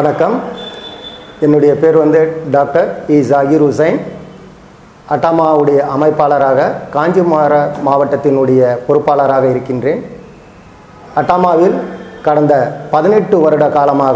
வணக்கம் என்னுடைய பேர் வந்து டாக்டர் இ ஜாகிர் ஹுசைன் அட்டாமாவுடைய அமைப்பாளராக காஞ்சிமார மாவட்டத்தினுடைய பொறுப்பாளராக இருக்கின்றேன் அட்டாமாவில் கடந்த பதினெட்டு வருட காலமாக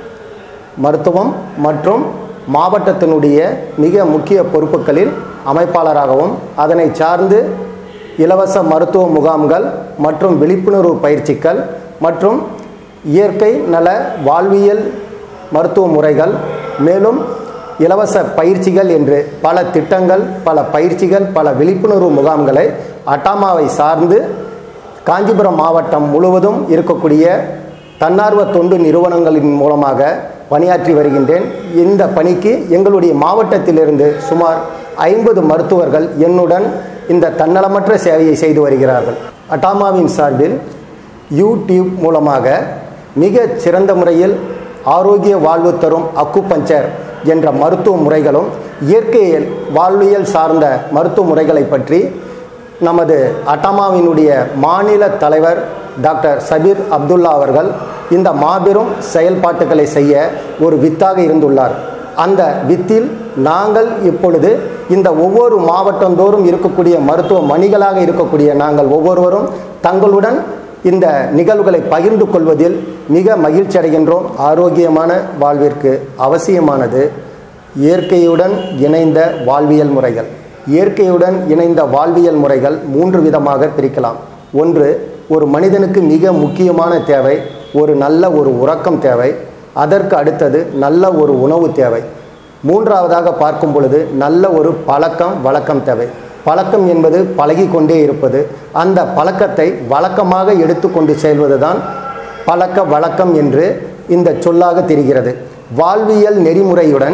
மருத்துவம் மற்றும் மாவட்டத்தினுடைய மிக முக்கிய பொறுப்புகளில் அமைப்பாளராகவும் அதனை சார்ந்து இலவச மருத்துவ முகாம்கள் மற்றும் விழிப்புணர்வு பயிற்சிகள் மற்றும் இயற்கை நல வாழ்வியல் மருத்துவ முறைகள் மேலும் இலவச பயிற்சிகள் என்று பல திட்டங்கள் பல பயிற்சிகள் பல விழிப்புணர்வு முகாம்களை அட்டாமாவை சார்ந்து காஞ்சிபுரம் மாவட்டம் முழுவதும் இருக்கக்கூடிய தன்னார்வ தொண்டு நிறுவனங்களின் மூலமாக பணியாற்றி வருகின்றேன் இந்த பணிக்கு எங்களுடைய மாவட்டத்திலிருந்து சுமார் ஐம்பது மருத்துவர்கள் என்னுடன் இந்த தன்னலமற்ற சேவையை செய்து வருகிறார்கள் அட்டாமாவின் சார்பில் யூடியூப் மூலமாக மிக சிறந்த முறையில் ஆரோக்கிய வாழ்வு தரும் அக்குபஞ்சர் என்ற மருத்துவ முறைகளும் இயற்கையில் வாழ்வியல் சார்ந்த மருத்துவ முறைகளை பற்றி நமது அட்டாமாவினுடைய மாநில தலைவர் டாக்டர் சபீர் அப்துல்லா அவர்கள் இந்த மாபெரும் செயல்பாட்டுகளை செய்ய ஒரு வித்தாக இருந்துள்ளார் அந்த வித்தில் நாங்கள் இப்பொழுது இந்த ஒவ்வொரு மாவட்டந்தோறும் இருக்கக்கூடிய மருத்துவ மணிகளாக இருக்கக்கூடிய நாங்கள் ஒவ்வொருவரும் தங்களுடன் இந்த நிகழ்வுகளை பகிர்ந்து கொள்வதில் மிக மகிழ்ச்சி அடைகின்றோம் ஆரோக்கியமான வாழ்விற்கு அவசியமானது இயற்கையுடன் இணைந்த வாழ்வியல் முறைகள் இயற்கையுடன் இணைந்த வாழ்வியல் முறைகள் மூன்று விதமாக பிரிக்கலாம் ஒன்று ஒரு மனிதனுக்கு மிக முக்கியமான தேவை ஒரு நல்ல ஒரு உறக்கம் தேவை அதற்கு அடுத்தது நல்ல ஒரு உணவு தேவை மூன்றாவதாக பார்க்கும் பொழுது நல்ல ஒரு பழக்கம் வழக்கம் தேவை பழக்கம் என்பது பழகி கொண்டே இருப்பது அந்த பழக்கத்தை வழக்கமாக எடுத்துக்கொண்டு செல்வதுதான் பழக்க வழக்கம் என்று இந்த சொல்லாக தெரிகிறது வாழ்வியல் நெறிமுறையுடன்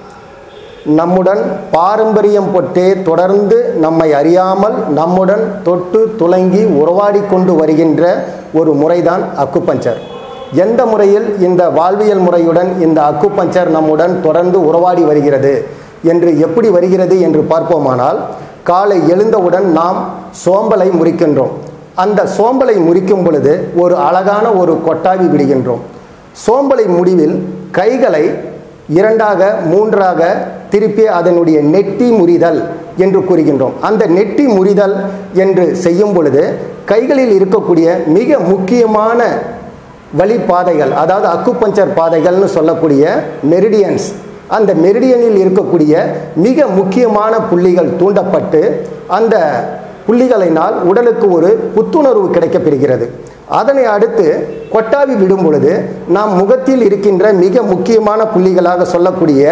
நம்முடன் பாரம்பரியம் பொட்டே தொடர்ந்து நம்மை அறியாமல் நம்முடன் தொட்டு துளங்கி உறவாடி கொண்டு வருகின்ற ஒரு முறைதான் அக்குபஞ்சர் எந்த முறையில் இந்த வாழ்வியல் முறையுடன் இந்த அக்குபஞ்சர் நம்முடன் தொடர்ந்து உறவாடி வருகிறது என்று எப்படி வருகிறது என்று பார்ப்போமானால் காலை எழுந்தவுடன் நாம் சோம்பலை முறிக்கின்றோம் அந்த சோம்பலை முறிக்கும் பொழுது ஒரு அழகான ஒரு கொட்டாவி விடுகின்றோம் சோம்பலை முடிவில் கைகளை இரண்டாக மூன்றாக திருப்பி அதனுடைய நெட்டி முறிதல் என்று கூறுகின்றோம் அந்த நெட்டி முறிதல் என்று செய்யும் பொழுது கைகளில் இருக்கக்கூடிய மிக முக்கியமான வழிப்பாதைகள் அதாவது அக்குபஞ்சர் பாதைகள்னு சொல்லக்கூடிய மெரிடியன்ஸ் அந்த மெரிடியனில் இருக்கக்கூடிய மிக முக்கியமான புள்ளிகள் தூண்டப்பட்டு அந்த புள்ளிகளினால் உடலுக்கு ஒரு புத்துணர்வு கிடைக்கப்பெறுகிறது அதனை அடுத்து கொட்டாவி விடும் பொழுது நாம் முகத்தில் இருக்கின்ற மிக முக்கியமான புள்ளிகளாக சொல்லக்கூடிய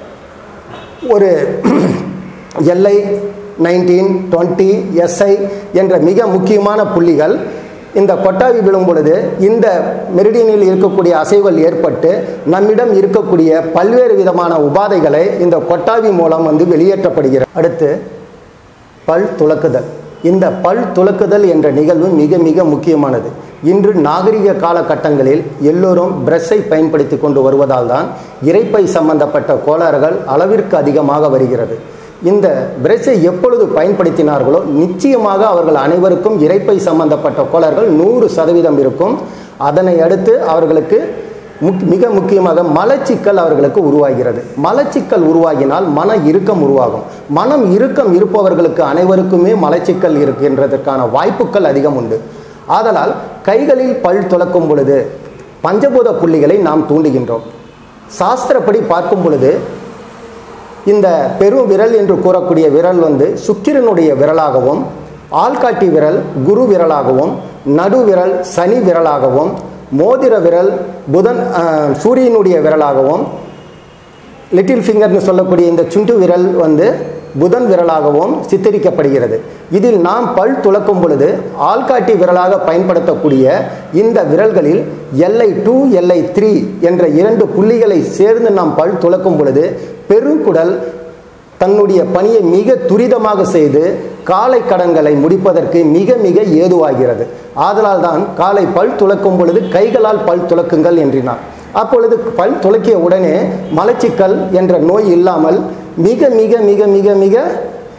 ஒரு எல்ஐ நைன்டீன் டுவெண்ட்டி எஸ்ஐ என்ற மிக முக்கியமான புள்ளிகள் இந்த கொட்டாவி விழும் பொழுது இந்த மெரிடியனில் இருக்கக்கூடிய அசைவுகள் ஏற்பட்டு நம்மிடம் இருக்கக்கூடிய பல்வேறு விதமான உபாதைகளை இந்த கொட்டாவி மூலம் வந்து வெளியேற்றப்படுகிறது அடுத்து பல் துலக்குதல் இந்த பல் துலக்குதல் என்ற நிகழ்வு மிக மிக முக்கியமானது இன்று நாகரிக காலகட்டங்களில் எல்லோரும் பிரஷ்ஷை பயன்படுத்தி கொண்டு வருவதால் தான் இறைப்பை சம்பந்தப்பட்ட கோளாறுகள் அளவிற்கு அதிகமாக வருகிறது இந்த பிரஷை எப்பொழுது பயன்படுத்தினார்களோ நிச்சயமாக அவர்கள் அனைவருக்கும் இறைப்பை சம்பந்தப்பட்ட கோளாறுகள் நூறு சதவீதம் இருக்கும் அதனை அடுத்து அவர்களுக்கு முக் மிக முக்கியமாக மலச்சிக்கல் அவர்களுக்கு உருவாகிறது மலச்சிக்கல் உருவாகினால் மன இறுக்கம் உருவாகும் மனம் இறுக்கம் இருப்பவர்களுக்கு அனைவருக்குமே மலச்சிக்கல் இருக்கின்றதற்கான வாய்ப்புகள் அதிகம் உண்டு ஆதலால் கைகளில் பல் துலக்கும் பொழுது பஞ்சபூத புள்ளிகளை நாம் தூண்டுகின்றோம் சாஸ்திரப்படி பார்க்கும் பொழுது இந்த பெரும் விரல் என்று கூறக்கூடிய விரல் வந்து சுக்கிரனுடைய விரலாகவும் ஆள்காட்டி விரல் குரு விரலாகவும் நடு விரல் சனி விரலாகவும் மோதிர விரல் புதன் சூரியனுடைய விரலாகவும் லிட்டில் ஃபிங்கர்னு சொல்லக்கூடிய இந்த சுண்டு விரல் வந்து புதன் விரலாகவும் சித்தரிக்கப்படுகிறது இதில் நாம் பல் துளக்கும் பொழுது ஆள்காட்டி விரலாக பயன்படுத்தக்கூடிய இந்த விரல்களில் எல்ஐ டூ எல்ஐ த்ரீ என்ற இரண்டு புள்ளிகளை சேர்ந்து நாம் பல் துளக்கும் பொழுது பெருங்குடல் தன்னுடைய பணியை மிக துரிதமாக செய்து காலை கடன்களை முடிப்பதற்கு மிக மிக ஏதுவாகிறது ஆதலால் தான் காலை பல் துளக்கும் பொழுது கைகளால் பல் துளக்குங்கள் என்றினார் அப்பொழுது பல் துளக்கிய உடனே மலச்சிக்கல் என்ற நோய் இல்லாமல் மிக மிக மிக மிக மிக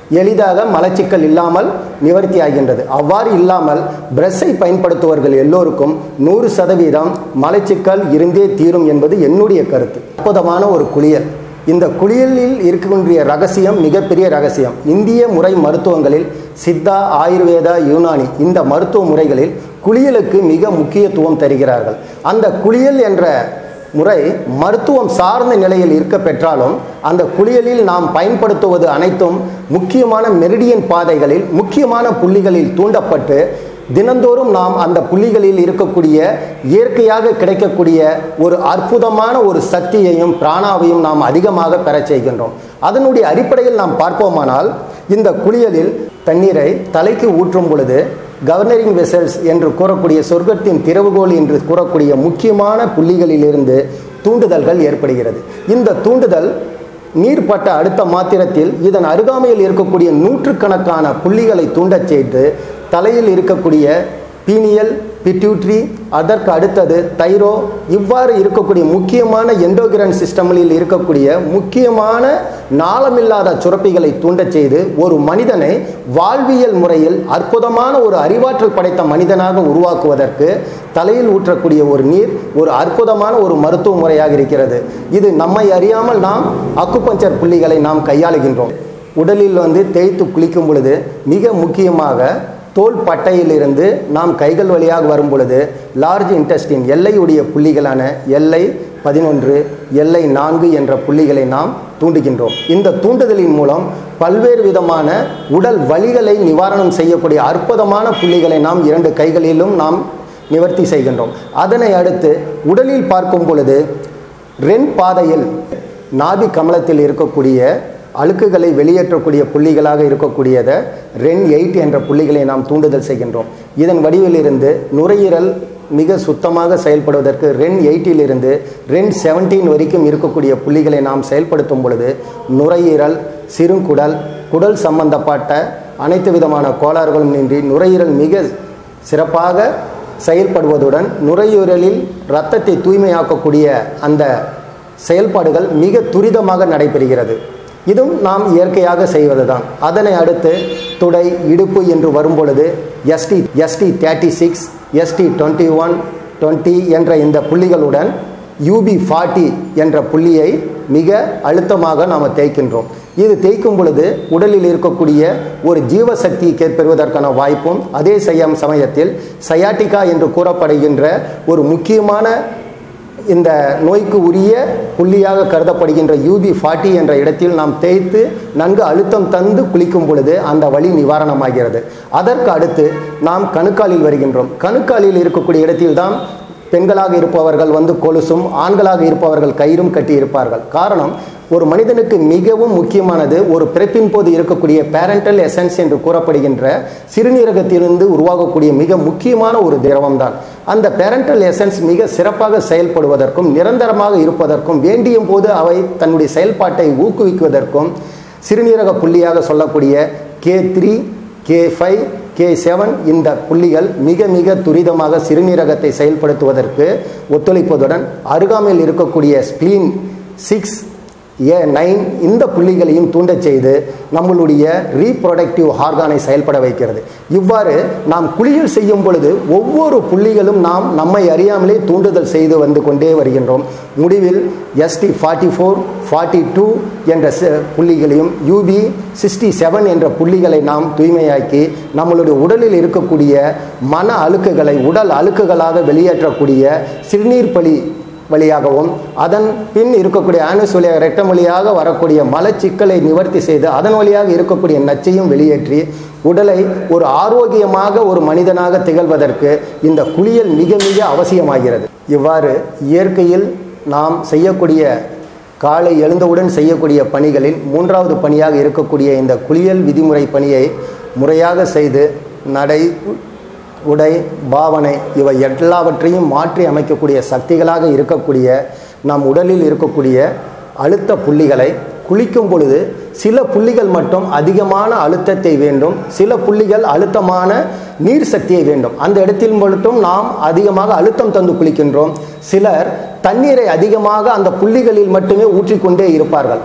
எளிதாக மலச்சிக்கல் இல்லாமல் நிவர்த்தி ஆகின்றது அவ்வாறு இல்லாமல் பிரஷ்ஷை பயன்படுத்துவர்கள் எல்லோருக்கும் நூறு சதவீதம் மலச்சிக்கல் இருந்தே தீரும் என்பது என்னுடைய கருத்து அற்புதமான ஒரு குளியல் இந்த குளியலில் இருக்கின்ற ரகசியம் மிகப்பெரிய ரகசியம் இந்திய முறை மருத்துவங்களில் சித்தா ஆயுர்வேதா யூனானி இந்த மருத்துவ முறைகளில் குளியலுக்கு மிக முக்கியத்துவம் தருகிறார்கள் அந்த குளியல் என்ற முறை மருத்துவம் சார்ந்த நிலையில் இருக்க பெற்றாலும் அந்த குளியலில் நாம் பயன்படுத்துவது அனைத்தும் முக்கியமான மெரிடியன் பாதைகளில் முக்கியமான புள்ளிகளில் தூண்டப்பட்டு தினந்தோறும் நாம் அந்த புள்ளிகளில் இருக்கக்கூடிய இயற்கையாக கிடைக்கக்கூடிய ஒரு அற்புதமான ஒரு சக்தியையும் பிராணாவையும் நாம் அதிகமாக பெறச் செய்கின்றோம் அதனுடைய அடிப்படையில் நாம் பார்ப்போமானால் இந்த குளியலில் தண்ணீரை தலைக்கு ஊற்றும் பொழுது கவர்னரிங் வெசல்ஸ் என்று கூறக்கூடிய சொர்க்கத்தின் திறவுகோல் என்று கூறக்கூடிய முக்கியமான புள்ளிகளிலிருந்து தூண்டுதல்கள் ஏற்படுகிறது இந்த தூண்டுதல் நீர்ப்பட்ட அடுத்த மாத்திரத்தில் இதன் அருகாமையில் இருக்கக்கூடிய நூற்றுக்கணக்கான புள்ளிகளை தூண்டச் செய்து தலையில் இருக்கக்கூடிய பீனியல் பிட்யூட்ரி அதற்கு அடுத்தது தைரோ இவ்வாறு இருக்கக்கூடிய முக்கியமான எண்டோகிரன் சிஸ்டமில் இருக்கக்கூடிய முக்கியமான நாளமில்லாத சுரப்பிகளை தூண்டச் செய்து ஒரு மனிதனை வாழ்வியல் முறையில் அற்புதமான ஒரு அறிவாற்றல் படைத்த மனிதனாக உருவாக்குவதற்கு தலையில் ஊற்றக்கூடிய ஒரு நீர் ஒரு அற்புதமான ஒரு மருத்துவ முறையாக இருக்கிறது இது நம்மை அறியாமல் நாம் அக்குபஞ்சர் புள்ளிகளை நாம் கையாளுகின்றோம் உடலில் வந்து தேய்த்து குளிக்கும் பொழுது மிக முக்கியமாக தோல் பட்டையிலிருந்து நாம் கைகள் வழியாக வரும் பொழுது லார்ஜ் இன்டெஸ்டின் எல்லையுடைய புள்ளிகளான எல்லை பதினொன்று எல்லை நான்கு என்ற புள்ளிகளை நாம் தூண்டுகின்றோம் இந்த தூண்டுதலின் மூலம் பல்வேறு விதமான உடல் வலிகளை நிவாரணம் செய்யக்கூடிய அற்புதமான புள்ளிகளை நாம் இரண்டு கைகளிலும் நாம் நிவர்த்தி செய்கின்றோம் அதனை அடுத்து உடலில் பார்க்கும் பொழுது ரென் பாதையில் நாபி கமலத்தில் இருக்கக்கூடிய அழுக்குகளை வெளியேற்றக்கூடிய புள்ளிகளாக இருக்கக்கூடியதை ரென் எயிட் என்ற புள்ளிகளை நாம் தூண்டுதல் செய்கின்றோம் இதன் வடிவிலிருந்து நுரையீரல் மிக சுத்தமாக செயல்படுவதற்கு ரென் எயிட்டிலிருந்து ரென் செவன்டீன் வரைக்கும் இருக்கக்கூடிய புள்ளிகளை நாம் செயல்படுத்தும் பொழுது நுரையீரல் சிறுகுடல் குடல் சம்பந்தப்பட்ட அனைத்து விதமான கோளாறுகளும் நின்றி நுரையீரல் மிக சிறப்பாக செயல்படுவதுடன் நுரையீரலில் இரத்தத்தை தூய்மையாக்கக்கூடிய அந்த செயல்பாடுகள் மிக துரிதமாக நடைபெறுகிறது இதுவும் நாம் இயற்கையாக செய்வதுதான் அதனை அடுத்து துடை இடுப்பு என்று வரும்பொழுது ST ST thirty six ST twenty one twenty என்ற இந்த புள்ளிகளுடன் யூபி ஃபார்ட்டி என்ற புள்ளியை மிக அழுத்தமாக நாம் தேய்க்கின்றோம் இது தேய்க்கும் பொழுது உடலில் இருக்கக்கூடிய ஒரு ஜீவசக்தியை பெறுவதற்கான வாய்ப்பும் அதே செய்யும் சமயத்தில் சயாட்டிகா என்று கூறப்படுகின்ற ஒரு முக்கியமான இந்த நோய்க்கு உரிய புள்ளியாக கருதப்படுகின்ற யூபி ஃபார்ட்டி என்ற இடத்தில் நாம் தேய்த்து நன்கு அழுத்தம் தந்து குளிக்கும் பொழுது அந்த வலி நிவாரணமாகிறது அதற்கு அடுத்து நாம் கணுக்காலில் வருகின்றோம் கணுக்காலில் இருக்கக்கூடிய இடத்தில்தான் பெண்களாக இருப்பவர்கள் வந்து கொலுசும் ஆண்களாக இருப்பவர்கள் கயிறும் கட்டி இருப்பார்கள் காரணம் ஒரு மனிதனுக்கு மிகவும் முக்கியமானது ஒரு பிறப்பின் போது இருக்கக்கூடிய பேரண்டல் எசன்ஸ் என்று கூறப்படுகின்ற சிறுநீரகத்திலிருந்து உருவாகக்கூடிய மிக முக்கியமான ஒரு திரவம் தான் அந்த பேரண்டல் எசன்ஸ் மிக சிறப்பாக செயல்படுவதற்கும் நிரந்தரமாக இருப்பதற்கும் வேண்டிய போது அவை தன்னுடைய செயல்பாட்டை ஊக்குவிக்குவதற்கும் சிறுநீரக புள்ளியாக சொல்லக்கூடிய K three K five K seven இந்த புள்ளிகள் மிக மிக துரிதமாக சிறுநீரகத்தை செயல்படுத்துவதற்கு ஒத்துழைப்பதுடன் அருகாமையில் இருக்கக்கூடிய ஸ்பிளீன் சிக்ஸ் ஏ நைன் இந்த புள்ளிகளையும் தூண்டச் செய்து நம்மளுடைய ரீப்ரொடக்டிவ் ஹார்கானை செயல்பட வைக்கிறது இவ்வாறு நாம் குளியல் செய்யும் பொழுது ஒவ்வொரு புள்ளிகளும் நாம் நம்மை அறியாமலே தூண்டுதல் செய்து வந்து கொண்டே வருகின்றோம் முடிவில் ST forty four forty two என்ற புள்ளிகளையும் யூபி சிக்ஸ்டி செவன் என்ற புள்ளிகளை நாம் தூய்மையாக்கி நம்மளுடைய உடலில் இருக்கக்கூடிய மன அழுக்குகளை உடல் அழுக்குகளாக வெளியேற்றக்கூடிய சிறுநீர் பலி வழியாகவும் அதன் பின் இருக்கக்கூடிய ஆனஸ் வழியாக ரெட்டம் வழியாக வரக்கூடிய மலச்சிக்கலை நிவர்த்தி செய்து அதன் வழியாக இருக்கக்கூடிய நச்சையும் வெளியேற்றி உடலை ஒரு ஆரோக்கியமாக ஒரு மனிதனாக திகழ்வதற்கு இந்த குளியல் மிக மிக அவசியமாகிறது இவ்வாறு இயற்கையில் நாம் செய்யக்கூடிய காலை எழுந்தவுடன் செய்யக்கூடிய பணிகளில் மூன்றாவது பணியாக இருக்கக்கூடிய இந்த குளியல் விதிமுறை பணியை முறையாக செய்து நடை உடை பாவனை இவை எல்லாவற்றையும் மாற்றி அமைக்கக்கூடிய சக்திகளாக இருக்கக்கூடிய நம் உடலில் இருக்கக்கூடிய அழுத்த புள்ளிகளை குளிக்கும் பொழுது சில புள்ளிகள் மட்டும் அதிகமான அழுத்தத்தை வேண்டும் சில புள்ளிகள் அழுத்தமான நீர் சக்தியை வேண்டும் அந்த இடத்தில் மட்டும் நாம் அதிகமாக அழுத்தம் தந்து குளிக்கின்றோம் சிலர் தண்ணீரை அதிகமாக அந்த புள்ளிகளில் மட்டுமே ஊற்றிக்கொண்டே இருப்பார்கள்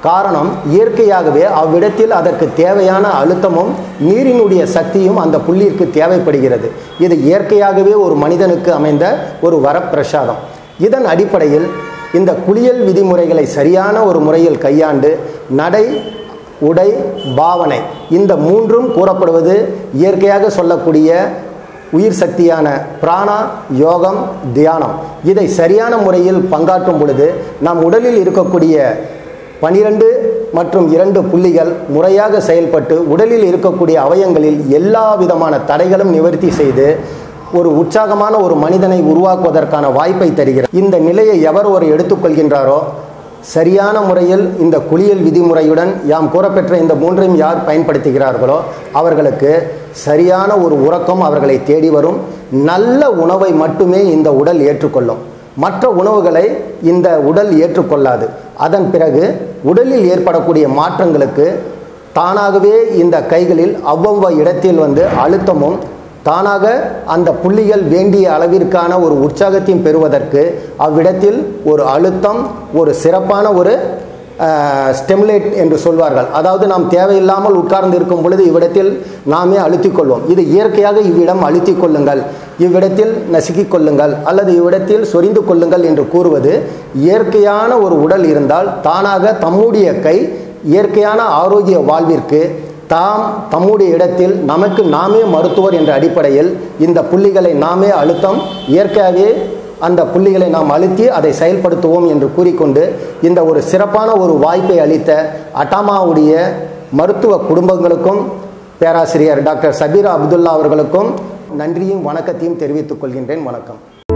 காரணம் இயற்கையாகவே அவ்விடத்தில் அதற்கு தேவையான அழுத்தமும் நீரினுடைய சக்தியும் அந்த புள்ளிற்கு தேவைப்படுகிறது இது இயற்கையாகவே ஒரு மனிதனுக்கு அமைந்த ஒரு வரப்பிரசாதம் இதன் அடிப்படையில் இந்த குளியல் விதிமுறைகளை சரியான ஒரு முறையில் கையாண்டு நடை உடை பாவனை இந்த மூன்றும் கூறப்படுவது இயற்கையாக சொல்லக்கூடிய உயிர் சக்தியான பிராணா யோகம் தியானம் இதை சரியான முறையில் பங்காற்றும் பொழுது நம் உடலில் இருக்கக்கூடிய பனிரெண்டு மற்றும் இரண்டு புள்ளிகள் முறையாக செயல்பட்டு உடலில் இருக்கக்கூடிய அவயங்களில் எல்லா விதமான தடைகளும் நிவர்த்தி செய்து ஒரு உற்சாகமான ஒரு மனிதனை உருவாக்குவதற்கான வாய்ப்பை தருகிறது இந்த நிலையை எவர் ஒரு எடுத்துக்கொள்கின்றாரோ சரியான முறையில் இந்த குளியல் விதிமுறையுடன் யாம் கூறப்பெற்ற இந்த மூன்றையும் யார் பயன்படுத்துகிறார்களோ அவர்களுக்கு சரியான ஒரு உறக்கம் அவர்களை தேடி வரும் நல்ல உணவை மட்டுமே இந்த உடல் ஏற்றுக்கொள்ளும் மற்ற உணவுகளை இந்த உடல் ஏற்றுக்கொள்ளாது அதன் பிறகு உடலில் ஏற்படக்கூடிய மாற்றங்களுக்கு தானாகவே இந்த கைகளில் அவ்வவ்வ இடத்தில் வந்து அழுத்தமும் தானாக அந்த புள்ளிகள் வேண்டிய அளவிற்கான ஒரு உற்சாகத்தையும் பெறுவதற்கு அவ்விடத்தில் ஒரு அழுத்தம் ஒரு சிறப்பான ஒரு ஸ்டெமுலேட் என்று சொல்வார்கள் அதாவது நாம் தேவையில்லாமல் உட்கார்ந்து இருக்கும் பொழுது இவ்விடத்தில் நாமே அழுத்திக் கொள்வோம் இது இயற்கையாக இவ்விடம் அழுத்திக் கொள்ளுங்கள் இவ்விடத்தில் நசுக்கிக் கொள்ளுங்கள் அல்லது இவ்விடத்தில் சொரிந்து கொள்ளுங்கள் என்று கூறுவது இயற்கையான ஒரு உடல் இருந்தால் தானாக தம்முடைய கை இயற்கையான ஆரோக்கிய வாழ்விற்கு தாம் தம்முடைய இடத்தில் நமக்கு நாமே மருத்துவர் என்ற அடிப்படையில் இந்த புள்ளிகளை நாமே அழுத்தம் இயற்கையாகவே அந்த புள்ளிகளை நாம் அழுத்தி அதை செயல்படுத்துவோம் என்று கூறிக்கொண்டு இந்த ஒரு சிறப்பான ஒரு வாய்ப்பை அளித்த அட்டாமாவுடைய மருத்துவ குடும்பங்களுக்கும் பேராசிரியர் டாக்டர் சபீரா அப்துல்லா அவர்களுக்கும் நன்றியும் வணக்கத்தையும் தெரிவித்துக் கொள்கின்றேன் வணக்கம்